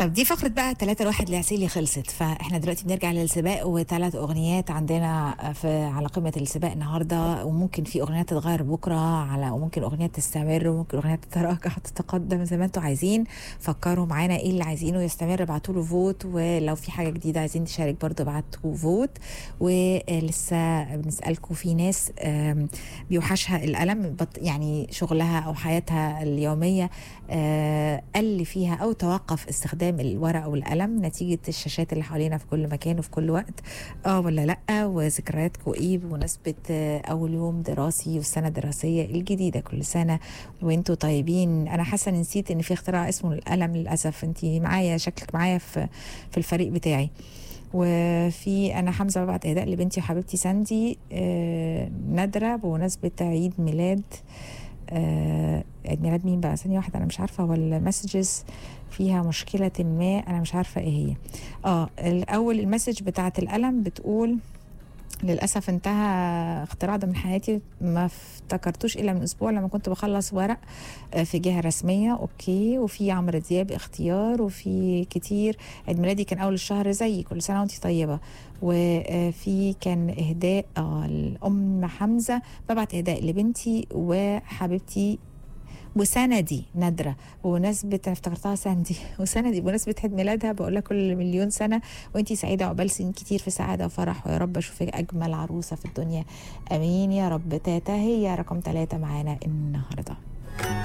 طب دي فقرة بقى ثلاثة الواحد العسيلي خلصت فاحنا دلوقتي بنرجع للسباق وثلاث اغنيات عندنا في على قمة السباق النهاردة وممكن في اغنيات تتغير بكرة على وممكن اغنيات تستمر وممكن اغنيات تتراجع تتقدم زي ما انتوا عايزين فكروا معانا ايه اللي عايزينه يستمر ابعتوا له فوت ولو في حاجة جديدة عايزين تشارك برضه ابعتوا فوت ولسه بنسألكم في ناس آم، بيوحشها الألم بط- يعني شغلها أو حياتها اليومية آه، قل فيها أو توقف استخدام الورق والقلم نتيجة الشاشات اللي حوالينا في كل مكان وفي كل وقت اه ولا لأ وذكرياتكم ايه بمناسبة آه، أول يوم دراسي والسنة الدراسية الجديدة كل سنة وانتوا طيبين أنا حاسة إني نسيت إن في اختراع اسمه القلم للأسف انت معايا شكلك معايا في في الفريق بتاعي وفي انا حمزه ببعت اهداء لبنتي وحبيبتي ساندي آه نادره بمناسبه عيد ميلاد آه عيد ميلاد مين بقى ثانيه واحده انا مش عارفه هو المسجز فيها مشكله ما انا مش عارفه ايه هي اه الاول المسج بتاعه القلم بتقول للاسف انتهى اختراع ده من حياتي ما افتكرتوش الا من اسبوع لما كنت بخلص ورق آه، في جهه رسميه اوكي وفي عمرو دياب اختيار وفي كتير عيد ميلادي كان اول الشهر زي كل سنه وانت طيبه وفي كان اهداء اه الام حمزه ببعت اهداء لبنتي وحبيبتي وسندي نادرة بمناسبة أنا افتكرتها ساندي وسندي بمناسبة عيد ميلادها بقول لها كل مليون سنة وانتي سعيدة عقبال سنين كتير في سعادة وفرح ويا رب أشوفك أجمل عروسة في الدنيا أمين يا رب تاتا هي رقم ثلاثة معانا النهاردة